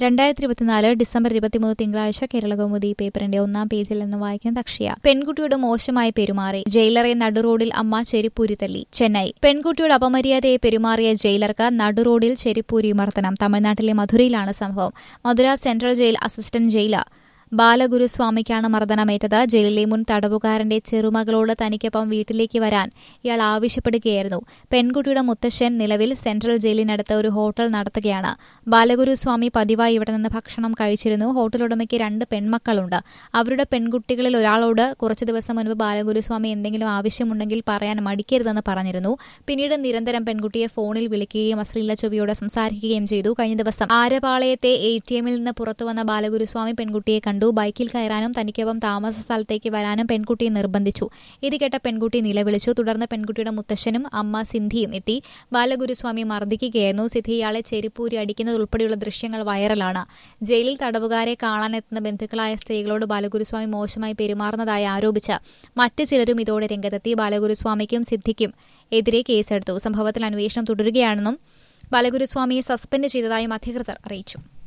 രണ്ടായിരത്തി ഇരുപത്തിനാല് ഡിസംബർ ഇരുപത്തിമൂന്ന് തിങ്കളാഴ്ച കേരളകൗമുദി പേപ്പറിന്റെ ഒന്നാം പേജിൽ നിന്ന് വായിക്കുന്ന അക്ഷയ പെൺകുട്ടിയോട് മോശമായി പെരുമാറി ജയിലറെ നടുറോഡിൽ അമ്മ ചെരിപ്പൂരി തല്ലി ചെന്നൈ പെൺകുട്ടിയോട് അപമര്യാദയെ പെരുമാറിയ ജയിലർക്ക് നടുറോഡിൽ ചെരിപ്പൂരി മർദ്ദനം തമിഴ്നാട്ടിലെ മധുരയിലാണ് സംഭവം Madurai central jail assistant jailer ബാലഗുരുസ്വാമിക്കാണ് മർദ്ദനമേറ്റത് ജയിലിലെ മുൻ തടവുകാരന്റെ ചെറുമകളോട് തനിക്കൊപ്പം വീട്ടിലേക്ക് വരാൻ ഇയാൾ ആവശ്യപ്പെടുകയായിരുന്നു പെൺകുട്ടിയുടെ മുത്തശ്ശൻ നിലവിൽ സെൻട്രൽ ജയിലിനടുത്ത് ഒരു ഹോട്ടൽ നടത്തുകയാണ് ബാലഗുരുസ്വാമി പതിവായി ഇവിടെ നിന്ന് ഭക്ഷണം കഴിച്ചിരുന്നു ഹോട്ടൽ ഉടമയ്ക്ക് രണ്ട് പെൺമക്കളുണ്ട് അവരുടെ പെൺകുട്ടികളിൽ ഒരാളോട് കുറച്ചു ദിവസം മുൻപ് ബാലഗുരുസ്വാമി എന്തെങ്കിലും ആവശ്യമുണ്ടെങ്കിൽ പറയാൻ മടിക്കരുതെന്ന് പറഞ്ഞിരുന്നു പിന്നീട് നിരന്തരം പെൺകുട്ടിയെ ഫോണിൽ വിളിക്കുകയും അശ്ലീല ചൊവ്വയോടെ സംസാരിക്കുകയും ചെയ്തു കഴിഞ്ഞ ദിവസം ആരപാളയത്തെ എ ടി എമ്മിൽ നിന്ന് പുറത്തുവന്ന ബാലഗുരുസ്വാമി പെൺകുട്ടിയെ കണ്ടു ബൈക്കിൽ കയറാനും തനിക്കൊപ്പം താമസ സ്ഥലത്തേക്ക് വരാനും പെൺകുട്ടിയെ നിർബന്ധിച്ചു ഇത് കേട്ട പെൺകുട്ടി നിലവിളിച്ചു തുടർന്ന് പെൺകുട്ടിയുടെ മുത്തശ്ശനും അമ്മ സിന്ധിയും എത്തി ബാലഗുരുസ്വാമി മർദ്ദിക്കുകയായിരുന്നു സിന്ധി ഇയാളെ ചെരിപ്പൂരി അടിക്കുന്നത് ഉൾപ്പെടെയുള്ള ദൃശ്യങ്ങൾ വൈറലാണ് ജയിലിൽ തടവുകാരെ കാണാനെത്തുന്ന ബന്ധുക്കളായ സ്ത്രീകളോട് ബാലഗുരുസ്വാമി മോശമായി പെരുമാറുന്നതായി ആരോപിച്ച് മറ്റ് ചിലരും ഇതോടെ രംഗത്തെത്തി ബാലഗുരുസ്വാമിക്കും സിദ്ധിക്കും എതിരെ കേസെടുത്തു സംഭവത്തിൽ അന്വേഷണം തുടരുകയാണെന്നും ബാലഗുരുസ്വാമിയെ സസ്പെൻഡ് ചെയ്തതായും അധികൃതർ അറിയിച്ചു